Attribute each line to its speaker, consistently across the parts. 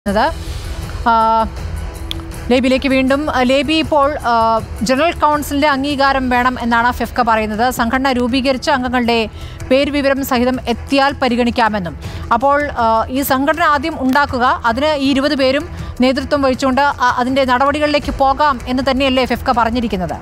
Speaker 1: ത് ആ, ലേബിയിലേക്ക് വീണ്ടും ആ, ലേബി ഇപ്പോൾ ആ, ജനറൽ കൗൺസിലിന്റെ അംഗീകാരം വേണം എന്നാണ് ഫെഫ്ക പറയുന്നത് സംഘടന രൂപീകരിച്ച അംഗങ്ങളുടെ പേര് വിവരം സഹിതം എത്തിയാൽ പരിഗണിക്കാമെന്നും അപ്പോൾ ആ, ഈ സംഘടന ആദ്യം ഉണ്ടാക്കുക അതിന് ഈ ഇരുപത് പേരും നേതൃത്വം വഹിച്ചുകൊണ്ട് ആ- അതിന്റെ നടപടികളിലേക്ക് പോകാം എന്ന് തന്നെയല്ലേ ഫെഫ്ക പറഞ്ഞിരിക്കുന്നത്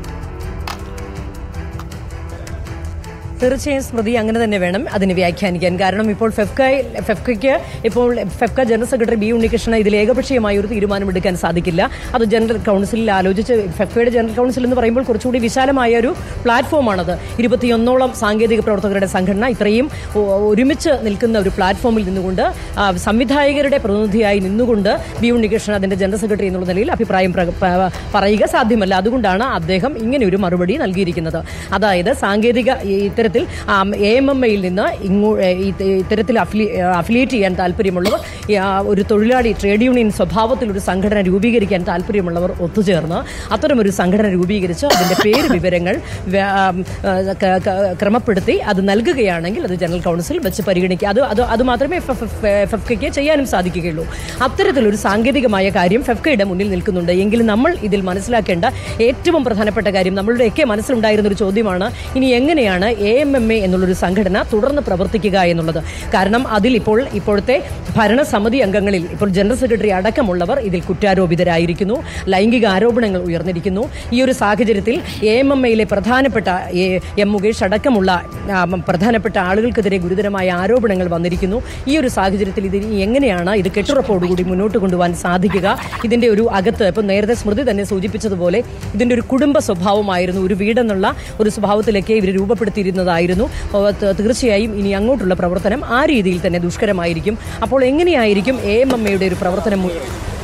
Speaker 2: തീർച്ചയായും സ്മൃതി അങ്ങനെ തന്നെ വേണം അതിന് വ്യാഖ്യാനിക്കാൻ കാരണം ഇപ്പോൾ ഫെഫ്ക ഫെഫ്കയ്ക്ക് ഇപ്പോൾ FEFKA general secretary B Unnikrishnan ഇതിൽ ഏകപക്ഷീയമായ ഒരു തീരുമാനമെടുക്കാൻ സാധിക്കില്ല അത് ജനറൽ കൗൺസിലിൽ ആലോചിച്ച് ഫെഫ്കയുടെ ജനറൽ കൗൺസിൽ എന്ന് പറയുമ്പോൾ കുറച്ചുകൂടി വിശാലമായ ഒരു പ്ലാറ്റ്ഫോമാണത് ഇരുപത്തിയൊന്നോളം സാങ്കേതിക പ്രവർത്തകരുടെ സംഘടന ഇത്രയും ഒ- ഒരുമിച്ച് നിൽക്കുന്ന ഒരു പ്ലാറ്റ്ഫോമിൽ നിന്നുകൊണ്ട് ആ, സംവിധായകരുടെ പ്രതിനിധിയായി നിന്നുകൊണ്ട് ബി ഉണ്ണികൃഷ്ണൻ അതിന്റെ ജനറൽ സെക്രട്ടറി എന്നുള്ള നിലയിൽ അഭിപ്രായം പ്ര- പ- പറയുക സാധ്യമല്ല അതുകൊണ്ടാണ് അദ്ദേഹം ഇങ്ങനെ ഒരു മറുപടി നൽകിയിരിക്കുന്നത് അതായത് സാങ്കേതിക ഈ ഇത്തരത്തിൽ എ എം എം ഐയിൽ നിന്ന് ഇങ്ങോ ഏ, ഈ- ഇത്തരത്തിൽ അഫിലി- അഫിലിയേറ്റ് ചെയ്യാൻ താല്പര്യമുള്ളവർ ഈ, ആ, ഒരു തൊഴിലാളി ട്രേഡ് യൂണിയൻ സ്വഭാവത്തിൽ ഒരു സംഘടന രൂപീകരിക്കാൻ താല്പര്യമുള്ളവർ ഒത്തുചേർന്ന് അത്തരമൊരു സംഘടന രൂപീകരിച്ച് അതിന്റെ പേര് വിവരങ്ങൾ വ്യ- ആം, ആ, ക- ക- ക്രമപ്പെടുത്തി അത് നൽകുകയാണെങ്കിൽ അത് ജനറൽ കൗൺസിൽ വെച്ച് പരിഗണിക്കുക അത് അത് അത് മാത്രമേ ഫെഫ്കയ്ക്ക് ചെയ്യാനും സാധിക്കുകയുള്ളൂ അത്തരത്തിലൊരു സാങ്കേതികമായ കാര്യം ഫെഫ്കയുടെ മുന്നിൽ നിൽക്കുന്നുണ്ട് എങ്കിലും നമ്മൾ ഇതിൽ മനസ്സിലാക്കേണ്ട ഏറ്റവും പ്രധാനപ്പെട്ട കാര്യം നമ്മളുടെയൊക്കെ മനസ്സിലുണ്ടായിരുന്ന ഒരു ചോദ്യമാണ് ഇനി എങ്ങനെയാണ് എ എം എം എ എന്നുള്ളൊരു സംഘടന തുടർന്ന് പ്രവർത്തിക്കുക എന്നുള്ളത് കാരണം അതിൽ ഇപ്പോൾ ഇപ്പോഴത്തെ ഭരണസമിതി അംഗങ്ങളിൽ ഇപ്പോൾ ജനറൽ സെക്രട്ടറി അടക്കമുള്ളവർ ഇതിൽ കുറ്റാരോപിതരായിരിക്കുന്നു ലൈംഗിക ആരോപണങ്ങൾ ഉയർന്നിരിക്കുന്നു ഈ ഒരു സാഹചര്യത്തിൽ എ എം എം എയിലെ പ്രധാനപ്പെട്ട എ എം മുകേഷ് അടക്കമുള്ള ആ, പ്രധാനപ്പെട്ട ആളുകൾക്കെതിരെ ഗുരുതരമായ ആരോപണങ്ങൾ വന്നിരിക്കുന്നു ഈ ഒരു സാഹചര്യത്തിൽ ഇത് ഇനി എങ്ങനെയാണ് ഇത് കെട്ടുറപ്പോടുകൂടി മുന്നോട്ട് കൊണ്ടുപോകാൻ സാധിക്കുക ഇതിന്റെ ഒരു അകത്ത് ഇപ്പം നേരത്തെ സ്മൃതി തന്നെ സൂചിപ്പിച്ചതുപോലെ ഇതിന്റെ ഒരു കുടുംബ സ്വഭാവമായിരുന്നു ഒരു വീടെന്നുള്ള ഒരു സ്വഭാവത്തിലേക്ക് ഇവർ രൂപപ്പെടുത്തിയിരുന്നതായിരുന്നു ഓ, ത- തീർച്ചയായും ഇനി അങ്ങോട്ടുള്ള പ്രവർത്തനം ആ രീതിയിൽ തന്നെ ദുഷ്കരമായിരിക്കും അപ്പോൾ എങ്ങനെയായിരിക്കും എ എം എം എയുടെ ഒരു പ്രവർത്തനം മു-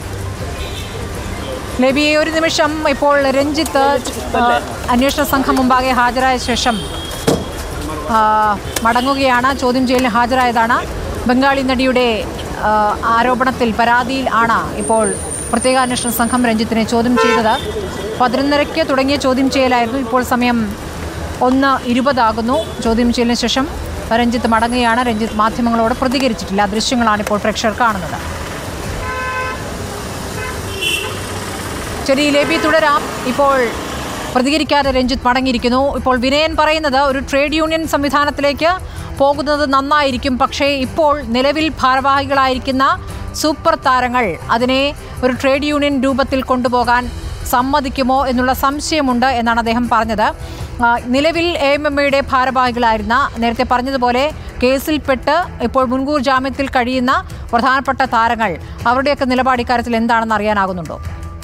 Speaker 1: ലേബി ഒരു നിമിഷം ഇപ്പോൾ രഞ്ജിത്ത് ആ, അന്വേഷണ സംഘം മുമ്പാകെ ഹാജരായ ശേഷം ആ, മടങ്ങുകയാണ് ചോദ്യം ചെയ്യലിന് ഹാജരായതാണ് ബംഗാളി നടിയുടെ ആ, ആരോപണത്തിൽ പരാതിയിൽ ആണ് ഇപ്പോൾ പ്രത്യേക അന്വേഷണ സംഘം രഞ്ജിത്തിനെ ചോദ്യം ചെയ്തത് പതിനൊന്നരയ്ക്ക് തുടങ്ങിയ ചോദ്യം ചെയ്യലായിരുന്നു ഇപ്പോൾ സമയം ഒന്ന് ഇരുപതാകുന്നു ചോദ്യം ചെയ്യലിന് ശേഷം രഞ്ജിത്ത് മടങ്ങുകയാണ് രഞ്ജിത്ത് മാധ്യമങ്ങളോട് പ്രതികരിച്ചിട്ടില്ല ദൃശ്യങ്ങളാണ് ഇപ്പോൾ പ്രേക്ഷകർ കാണുന്നത് ശരി ലേബി തുടരാം ഇപ്പോൾ പ്രതികരിക്കാതെ രഞ്ജിത്ത് മടങ്ങിയിരിക്കുന്നു ഇപ്പോൾ വിനയൻ പറയുന്നത് ഒരു ട്രേഡ് യൂണിയൻ സംവിധാനത്തിലേക്ക് പോകുന്നത് നന്നായിരിക്കും പക്ഷേ ഇപ്പോൾ നിലവിൽ ഭാരവാഹികളായിരിക്കുന്ന സൂപ്പർ താരങ്ങൾ അതിനെ ഒരു ട്രേഡ് യൂണിയൻ രൂപത്തിൽ കൊണ്ടുപോകാൻ സമ്മതിക്കുമോ എന്നുള്ള സംശയമുണ്ട് എന്നാണ് അദ്ദേഹം പറഞ്ഞത് ആ, നിലവിൽ എ എം എം എയുടെ ഭാരവാഹികളായിരുന്ന നേരത്തെ പറഞ്ഞതുപോലെ കേസിൽപ്പെട്ട് ഇപ്പോൾ മുൻകൂർ ജാമ്യത്തിൽ കഴിയുന്ന പ്രധാനപ്പെട്ട താരങ്ങൾ അവരുടെയൊക്കെ നിലപാട് ഇക്കാര്യത്തിൽ എന്താണെന്ന് അറിയാനാകുന്നുണ്ടോ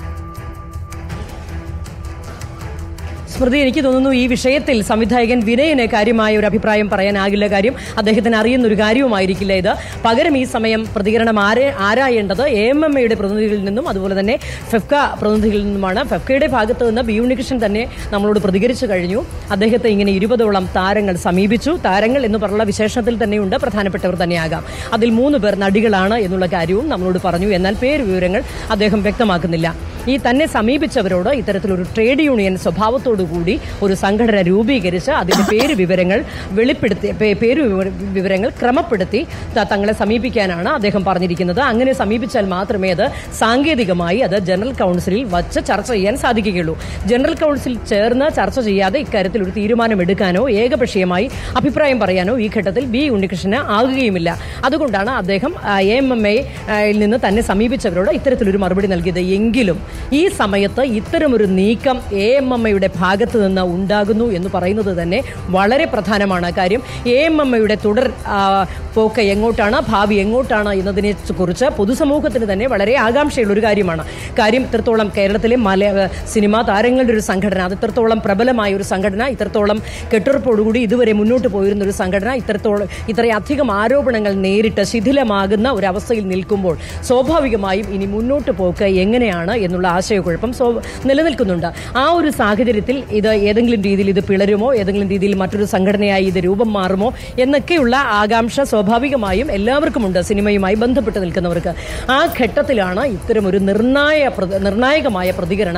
Speaker 2: സ്മൃതി എനിക്ക് തോന്നുന്നു ഈ വിഷയത്തിൽ സംവിധായകൻ വിനയന് കാര്യമായ ഒരു അഭിപ്രായം പറയാനാകില്ല കാര്യം അദ്ദേഹത്തിന് അറിയുന്ന ഒരു കാര്യവുമായിരിക്കില്ല ഇത് പകരം ഈ സമയം പ്രതികരണം ആരെ ആരായേണ്ടത് എ എം എം എയുടെ പ്രതിനിധികളിൽ നിന്നും അതുപോലെ തന്നെ ഫെഫ്ക പ്രതിനിധികളിൽ നിന്നുമാണ് ഫെഫ്കയുടെ ഭാഗത്ത് നിന്ന് ബി ഉണ്ണികൃഷ്ണൻ തന്നെ നമ്മളോട് പ്രതികരിച്ചു കഴിഞ്ഞു അദ്ദേഹത്തെ ഇങ്ങനെ ഇരുപതോളം താരങ്ങൾ സമീപിച്ചു താരങ്ങൾ എന്ന് പറഞ്ഞുള്ള വിശേഷണത്തിൽ തന്നെയുണ്ട് പ്രധാനപ്പെട്ടവർ തന്നെയാകാം അതിൽ മൂന്ന് പേർ നടികളാണ് എന്നുള്ള കാര്യവും നമ്മളോട് പറഞ്ഞു എന്നാൽ പേര് വിവരങ്ങൾ അദ്ദേഹം വ്യക്തമാക്കുന്നില്ല ഈ തന്നെ സമീപിച്ചവരോട് ഇത്തരത്തിലൊരു ട്രേഡ് യൂണിയൻ സ്വഭാവത്തോടു കൂടി ഒരു സംഘടന രൂപീകരിച്ച് അതിന്റെ പേര് വിവരങ്ങൾ വെളിപ്പെടുത്തി പേ- പേര് വിവര- വിവരങ്ങൾ ക്രമപ്പെടുത്തി ത- തങ്ങളെ സമീപിക്കാനാണ് അദ്ദേഹം പറഞ്ഞിരിക്കുന്നത് അങ്ങനെ സമീപിച്ചാൽ മാത്രമേ അത് സാങ്കേതികമായി അത് ജനറൽ കൗൺസിലിൽ വച്ച് ചർച്ച ചെയ്യാൻ സാധിക്കുകയുള്ളൂ ജനറൽ കൗൺസിൽ ചേർന്ന് ചർച്ച ചെയ്യാതെ ഇക്കാര്യത്തിൽ ഒരു തീരുമാനമെടുക്കാനോ ഏകപക്ഷീയമായി അഭിപ്രായം പറയാനോ ഈ ഘട്ടത്തിൽ ബി ഉണ്ണികൃഷ്ണന് ആകുകയുമില്ല അതുകൊണ്ടാണ് അദ്ദേഹം എ എം എം എയിൽ നിന്ന് തന്നെ സമീപിച്ചവരോട് ഇത്തരത്തിലൊരു മറുപടി നൽകിയത് എങ്കിലും ഈ സമയത്ത് ഇത്തരമൊരു നീക്കം എ എം എം എയുടെ ഭാഗത്ത് നിന്ന് ഉണ്ടാകുന്നു എന്ന് പറയുന്നത് തന്നെ വളരെ പ്രധാനമാണ് കാര്യം എ എം എം എയുടെ തുടർ ആ, പോക്ക് എങ്ങോട്ടാണ് ഭാവി എങ്ങോട്ടാണ് എന്നതിനെ കുറിച്ച് പൊതുസമൂഹത്തിന് തന്നെ വളരെ ആകാംക്ഷയുള്ള ഒരു കാര്യമാണ് കാര്യം ഇത്രത്തോളം കേരളത്തിലെ മല സിനിമാ താരങ്ങളുടെ ഒരു സംഘടന അത് ഇത്രത്തോളം പ്രബലമായ ഒരു സംഘടന ഇത്രത്തോളം കെട്ടുറപ്പോടുകൂടി ഇതുവരെ മുന്നോട്ട് പോയിരുന്ന ഒരു സംഘടന ഇത്രത്തോളം ഇത്രയധികം ആരോപണങ്ങൾ നേരിട്ട് ശിഥിലമാകുന്ന ഒരു അവസ്ഥയിൽ നിൽക്കുമ്പോൾ സ്വാഭാവികമായും ഇനി മുന്നോട്ട് പോക്ക് എങ്ങനെയാണ് എന്നുള്ള ആശയക്കുഴപ്പം സ്വ നിലനിൽക്കുന്നുണ്ട് ആ ഒരു സാഹചര്യത്തിൽ ഇത് ഏതെങ്കിലും രീതിയിൽ ഇത് പിളരുമോ ഏതെങ്കിലും രീതിയിൽ മറ്റൊരു സംഘടനയായി ഇത് രൂപം മാറുമോ എന്നൊക്കെയുള്ള ആകാംക്ഷ സ്വാഭാവികമായും എല്ലാവർക്കുമുണ്ട് സിനിമയുമായി ബന്ധപ്പെട്ട് നിൽക്കുന്നവർക്ക് ആ ഘട്ടത്തിലാണ് ഇത്തരം ഒരു നിർണായ പ്രതി- നിർണായകമായ പ്രതികരണം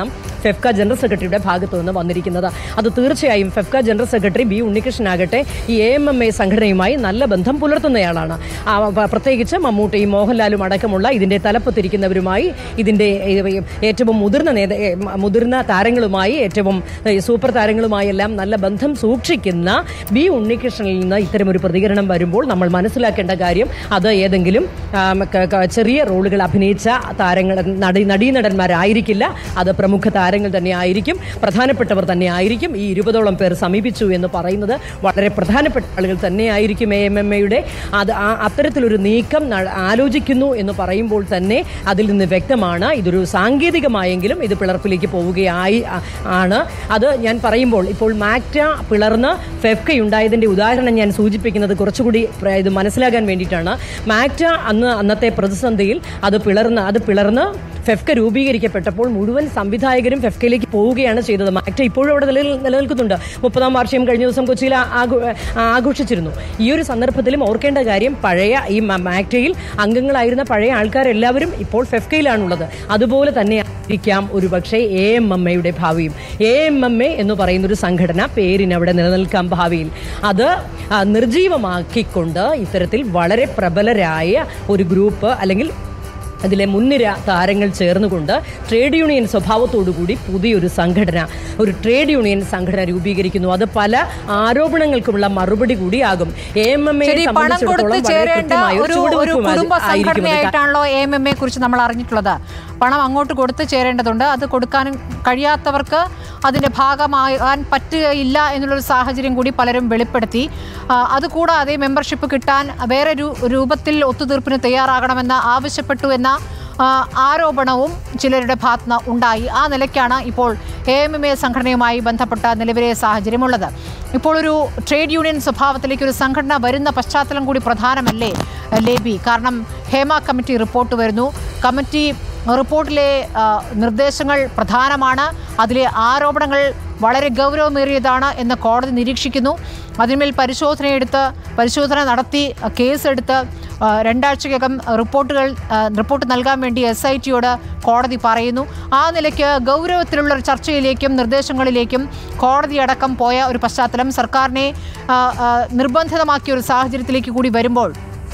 Speaker 2: ഫെഫ്ക ജനറൽ സെക്രട്ടറിയുടെ ഭാഗത്തു നിന്ന് വന്നിരിക്കുന്നത് അത് തീർച്ചയായും ഫെഫ്ക ജനറൽ സെക്രട്ടറി ബി ഉണ്ണികൃഷ്ണനാകട്ടെ ഈ എ എം എം എ സംഘടനയുമായി നല്ല ബന്ധം പുലർത്തുന്നയാളാണ് ആ, പ- പ്രത്യേകിച്ച് മമ്മൂട്ടിയും മോഹൻലാലും അടക്കമുള്ള ഇതിന്റെ തലപ്പത്തിരിക്കുന്നവരുമായി ഇതിന്റെ ഏ, ഏറ്റവും മുതിർന്ന നേത ഏ, മ- മുതിർന്ന താരങ്ങളുമായി ഏറ്റവും ഏ, സൂപ്പർ താരങ്ങളുമായി എല്ലാം നല്ല ബന്ധം സൂക്ഷിക്കുന്ന ബി ഉണ്ണികൃഷ്ണനിൽ നിന്ന് ഇത്തരമൊരു പ്രതികരണം വരുമ്പോൾ നമ്മൾ മനസ്സിലാക്കേണ്ട കാര്യം അത് ഏതെങ്കിലും ആം, ക- ക- ചെറിയ റോളുകൾ അഭിനയിച്ച താരങ്ങൾ നടീ നടീനടന്മാരായിരിക്കില്ല അത് പ്രമുഖ താരങ്ങൾ തന്നെ ആയിരിക്കും പ്രധാനപ്പെട്ടവർ തന്നെ ആയിരിക്കും ഈ ഇരുപതോളം പേർ സമീപിച്ചു എന്ന് പറയുന്നത് വളരെ പ്രധാനപ്പെട്ട ആളുകൾ തന്നെ ആയിരിക്കും എ എം എം എയുടെ അത് ആ- അത്തരത്തിലൊരു നീക്കം ന- ആലോചിക്കുന്നു എന്ന് പറയുമ്പോൾ തന്നെ അതിൽ നിന്ന് വ്യക്തമാണ് ഇതൊരു സാങ്കേതികമായെങ്കിലും ഇത് പിളർപ്പിലേക്ക് പോവുകയായി ആ- ആണ് അത് ഞാൻ പറയുമ്പോൾ ഇപ്പോൾ മാക്റ്റ പിളർന്ന് ഫെഫ്ക ഉണ്ടായതിൻ്റെ ഉദാഹരണം ഞാൻ സൂചിപ്പിക്കുന്നത് കുറച്ചുകൂടി പ്ര- ഇത് മനസ്സിലാകാൻ വേണ്ടിയിട്ടാണ് മാക്റ്റ അന്ന് അന്നത്തെ പ്രതിസന്ധിയിൽ അത് പിളർന്ന് അത് പിളർന്ന് ഫെഫ്ക രൂപീകരിക്കപ്പെട്ടപ്പോൾ മുഴുവൻ സംവിധായകരും ഫെഫ്കയിലേക്ക് പോവുകയാണ് ചെയ്തത് മാക്റ്റ ഇപ്പോഴും അവിടെ നിലനിൽ നിലനിൽക്കുന്നുണ്ട് മുപ്പതാം വാർഷികം കഴിഞ്ഞ ദിവസം കൊച്ചിയിൽ ആ- ആഘോ- ആഘോഷിച്ചിരുന്നു ഈ ഒരു സന്ദർഭത്തിലും ഓർക്കേണ്ട കാര്യം പഴയ ഈ മ- മാക്റ്റയിൽ അംഗങ്ങളായിരുന്ന പഴയ ആൾക്കാരെല്ലാവരും ഇപ്പോൾ ഫെഫ്കയിലാണുള്ളത് അതുപോലെ തന്നെ ആയിരിക്കാം ഒരു പക്ഷേ എ എം എം എയുടെ ഭാവിയും എ എം എം എ എന്ന് പറയുന്ന ഒരു സംഘടന പേരിന് അവിടെ നിലനിൽക്കാം ഭാവിയിൽ അത് ആ, നിർജീവമാക്കിക്കൊണ്ട് ഇത്തരത്തിൽ വളരെ പ്രബലരായ ഒരു ഗ്രൂപ്പ് അല്ലെങ്കിൽ അതിലെ മുൻനിര താരങ്ങൾ ചേർന്നുകൊണ്ട് ട്രേഡ് യൂണിയൻ സ്വഭാവത്തോടുകൂടി പുതിയൊരു സംഘടന ഒരു ട്രേഡ് യൂണിയൻ സംഘടന രൂപീകരിക്കുന്നു അത് പല ആരോപണങ്ങൾക്കുമുള്ള മറുപടി കൂടിയാകും എ എം എം
Speaker 1: ശരി പണം കൊടുത്ത് ചേരേണ്ട ഒരു ഒരു കുടുംബ
Speaker 2: ആയിരിക്കും അത്.
Speaker 1: സംഘടനയായിട്ടാണല്ലോ എ എം എം എ കുറിച്ച് നമ്മൾ അറിഞ്ഞിട്ടുള്ളത് പണം അങ്ങോട്ട് കൊടുത്ത് ചേരേണ്ടതുണ്ട് അത് കൊടുക്കാനും കഴിയാത്തവർക്ക് അതിന്റെ ഭാഗമാകാൻ പറ്റുകയില്ല എന്നുള്ളൊരു സാഹചര്യം കൂടി പലരും വെളിപ്പെടുത്തി ആ, അതുകൂടാതെ മെമ്പർഷിപ്പ് കിട്ടാൻ വേറെ ഒരു രൂപത്തിൽ ഒത്തുതീർപ്പിന് തയ്യാറാകണമെന്ന് ആവശ്യപ്പെട്ടു എന്ന ആ, ആരോപണവും ചിലരുടെ ഭാഗത്തുനിന്ന് ഉണ്ടായി ആ നിലയ്ക്കാണ് ഇപ്പോൾ എ എം എം എ സംഘടനയുമായി ബന്ധപ്പെട്ട നിലവിലെ സാഹചര്യമുള്ളത് ഇപ്പോൾ ഒരു ട്രേഡ് യൂണിയൻ സ്വഭാവത്തിലേക്ക് ഒരു സംഘടന വരുന്ന പശ്ചാത്തലം കൂടി പ്രധാനമല്ലേ ലേബി കാരണം ഹേമ കമ്മിറ്റി റിപ്പോർട്ട് വരുന്നു കമ്മിറ്റി റിപ്പോർട്ടിലെ ആ, നിർദ്ദേശങ്ങൾ പ്രധാനമാണ് അതിലെ ആരോപണങ്ങൾ വളരെ ഗൗരവമേറിയതാണ് എന്ന് കോടതി നിരീക്ഷിക്കുന്നു അതിന്മേൽ പരിശോധനയെടുത്ത് പരിശോധന നടത്തി ആ, കേസെടുത്ത് ആ, രണ്ടാഴ്ചക്കകം റിപ്പോർട്ടുകൾ ആ, റിപ്പോർട്ട് നൽകാൻ വേണ്ടി എസ് ഐ ടിയോട് കോടതി പറയുന്നു ആ നിലയ്ക്ക് ഗൗരവത്തിലുള്ള ഒരു ചർച്ചയിലേക്കും നിർദ്ദേശങ്ങളിലേക്കും കോടതി അടക്കം പോയ ഒരു പശ്ചാത്തലം സർക്കാരിനെ ആ, ആ, നിർബന്ധിതമാക്കിയ ഒരു സാഹചര്യത്തിലേക്ക് കൂടി വരുമ്പോൾ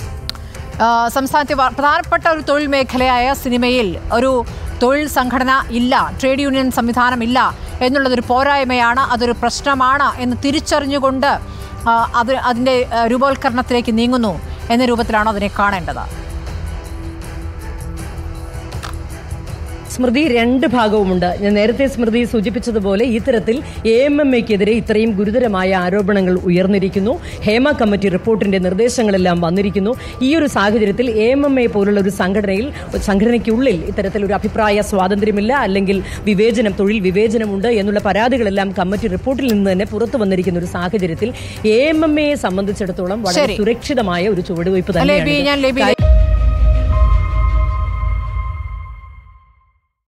Speaker 1: ആ, സംസ്ഥാനത്തെ വ- പ്രധാനപ്പെട്ട ഒരു തൊഴിൽ മേഖലയായ സിനിമയിൽ ഒരു തൊഴിൽ സംഘടന ഇല്ല ട്രേഡ് യൂണിയൻ സംവിധാനം ഇല്ല എന്നുള്ളതൊരു പോരായ്മയാണ് അതൊരു പ്രശ്നമാണ് എന്ന് തിരിച്ചറിഞ്ഞുകൊണ്ട് ആ, അത് അതിൻ്റെ ആ, രൂപവൽക്കരണത്തിലേക്ക് നീങ്ങുന്നു എന്ന രൂപത്തിലാണോ അതിനെ കാണേണ്ടത്
Speaker 2: സ്മൃതി രണ്ട് ഭാഗവുമുണ്ട് ഞാൻ നേരത്തെ സ്മൃതി സൂചിപ്പിച്ചതുപോലെ ഇത്തരത്തിൽ എ എം എം എക്കെതിരെ ഇത്രയും ഗുരുതരമായ ആരോപണങ്ങൾ ഉയർന്നിരിക്കുന്നു ഹേമ കമ്മിറ്റി റിപ്പോർട്ടിന്റെ നിർദ്ദേശങ്ങളെല്ലാം വന്നിരിക്കുന്നു ഈ ഒരു സാഹചര്യത്തിൽ എ എം എം എ പോലുള്ള ഒരു സംഘടനയിൽ സംഘടനയ്ക്കുള്ളിൽ ഇത്തരത്തിൽ ഒരു അഭിപ്രായ സ്വാതന്ത്ര്യമില്ല അല്ലെങ്കിൽ വിവേചനം തൊഴിൽ വിവേചനമുണ്ട് എന്നുള്ള പരാതികളെല്ലാം കമ്മിറ്റി റിപ്പോർട്ടിൽ നിന്ന് തന്നെ പുറത്തു വന്നിരിക്കുന്ന ഒരു സാഹചര്യത്തിൽ എ എം എം എയെ സംബന്ധിച്ചിടത്തോളം വളരെ
Speaker 1: ശരി.
Speaker 2: സുരക്ഷിതമായ ഒരു ചുവടുവയ്പ്
Speaker 1: ലേബി
Speaker 2: തന്നെയാണ്
Speaker 1: ഞാൻ ലേബി